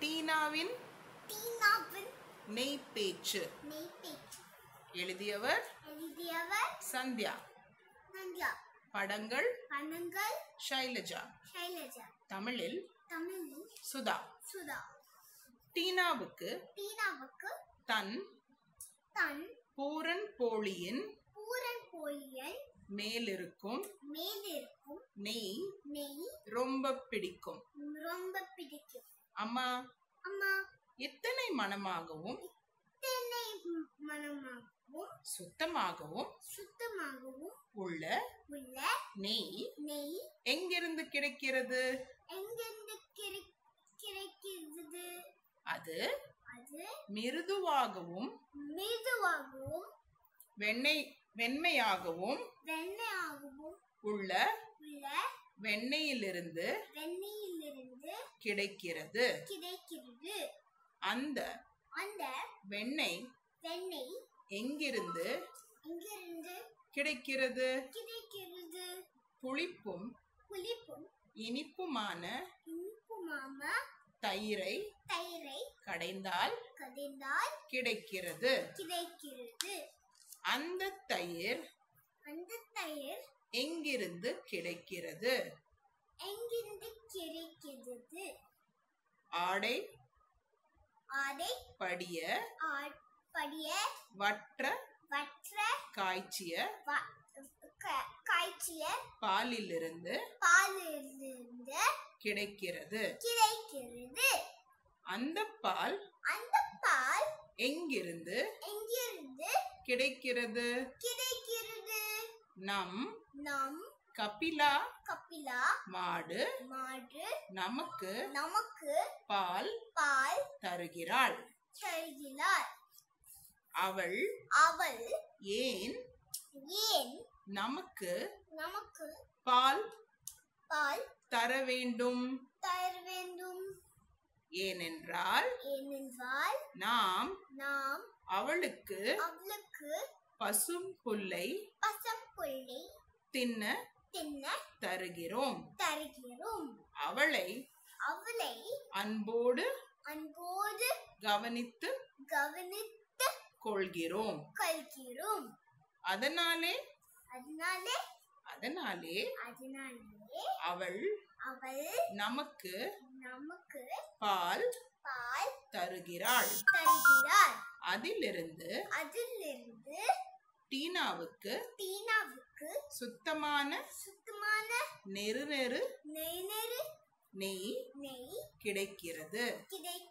டீனாவின் டீனாவின் நெய் பேச்சு நெய்பேச்சு எழுதியவர் எழுதியவர் சந்தியா நந்தியா படங்கள் பணங்கள் ஷைலஜா ஷைலஜா தமிழில் தமிழில் சுதா சுதா டீனாவுக்கு டீனாவுக்கு தன் தன் பூரன் போலியின் பூரன் கோழியன் மேலிருக்கும் மேலிருக்கும் நெய் நெய் ரொம்ப பிடிக்கும் ரொம்ப பிடிக்கும் அம்மா அம்மா எத்தனை மனமாகவும் தென்னை மனமாகவும் சுத்தமாகவும் சுத்தமாகவும் உள்ள உள்ள நெய் நெய் எங்கிருந்து கிடைக்கிறது எங்கிருந்து கிடை- கிடைக்கிறது அது அது மிருதுவாகவும் மெதுவாகவும் வெண்ணெய் வெண்மையாகவும் வெண்மையாகவும் உள்ள உள்ள வெண்ணெயிலிருந்து வெண்ணெயிலிருந்து கிடைக்கிறது கிடைக்கிறது அந்த அந்த வெண்ணெய் வெண்ணெய் எங்கிருந்து எங்கிருந்து கிடைக்கிறது கிடைக்கிறது புளிப்பும் புளிப்பும் இனிப்புமான இனிப்புமாம தயிரை தயிரை கடைந்தால் கதைந்தால் கிடைக்கிறது கிடைக்கிறது அந்த தயிர் அந்த தயிர் எங்கிருந்து கிடைக்கிறது எங்கிருந்து கிடைக்கிறது ஆடை அதை படிய ஆ- படிய வற்ற வற்ற காய்ச்சிய வ- க- காய்ச்சிய பாலிலிருந்து பாலிலிருந்து கிடைக்கிறது கிடைக்கிறது அந்த பால் அந்த பால் எங்கிருந்து எங்கிருந்து கிடைக்கிறது கிடைக்கிறது நம் நம் கபிலா கபிலா மாடு மாடு நமக்கு நமக்கு பால் பால் தருகிறாள் தருகிறார் அவள் அவள் ஏன் ஏன் நமக்கு நமக்கு பால் பால் தர வேண்டும் தர வேண்டும் ஏனென்றால் ஏனென்றால் நாம் நாம் அவளுக்கு அவளுக்கு பசும் புல்லை பசம்புள்ளை தின்ன தின்ன தருகிறோம் தருகிறோம் அவளை அவளை அன்போடு அன்போடு கவனித்து கவனித்து கொள்கிறோம் கல்கிறோம் அதனாலே அதனாலே அதனாலே அதனாலே அவள் அவள் நமக்கு நமக்கு பால் பால் தருகிறாள் தருகிறார் அதிலிருந்து அதிலிருந்து டீனாவுக்கு டீனாவுக்கு சுத்தமான சுத்தமான நெரு நெரு நெய் நெரு நெய் நெய் கிடைக்கிறது கிடைக்கிறது